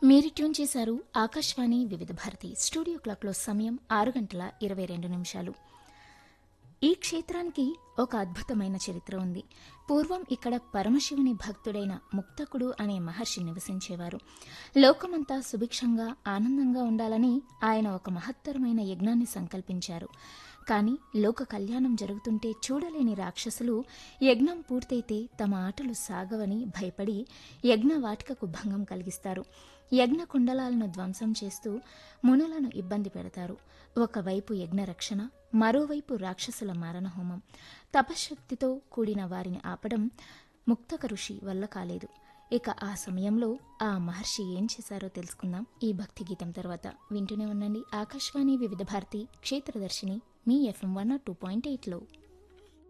మీరు ట్యూన్ చేశారు ఆకాశవాణి వివిధ భారతి స్టూడియో క్లాక్లో సమయం ఆరు గంటల ఇరవై రెండు నిమిషాలు ఈ క్షేత్రానికి ఒక అద్భుతమైన చరిత్ర ఉంది పూర్వం ఇక్కడ పరమశివుని భక్తుడైన ముక్తకుడు అనే మహర్షి నివసించేవారు లోకమంతా సుభిక్షంగా ఆనందంగా ఉండాలని ఆయన ఒక మహత్తరమైన యజ్ఞాన్ని సంకల్పించారు కానీ లోక కళ్యాణం జరుగుతుంటే చూడలేని రాక్షసులు యజ్ఞం పూర్తయితే తమ ఆటలు సాగవని భయపడి యజ్ఞ వాటికకు భంగం కలిగిస్తారు యజ్ఞ కుండలాలను ధ్వంసం చేస్తూ మునులను ఇబ్బంది పెడతారు ఒకవైపు యజ్ఞ రక్షణ మరోవైపు రాక్షసుల మారణహోమం తపశక్తితో కూడిన వారిని ఆపడం ముక్తక ఋషి వల్ల కాలేదు ఇక ఆ సమయంలో ఆ మహర్షి ఏం చేశారో తెలుసుకుందాం ఈ భక్తి గీతం తర్వాత వింటూనే ఉండండి ఆకాశవాణి వివిధ భారతి క్షేత్రదర్శిని మీ ఎఫ్ఎం వన్ టూ పాయింట్ ఎయిట్లో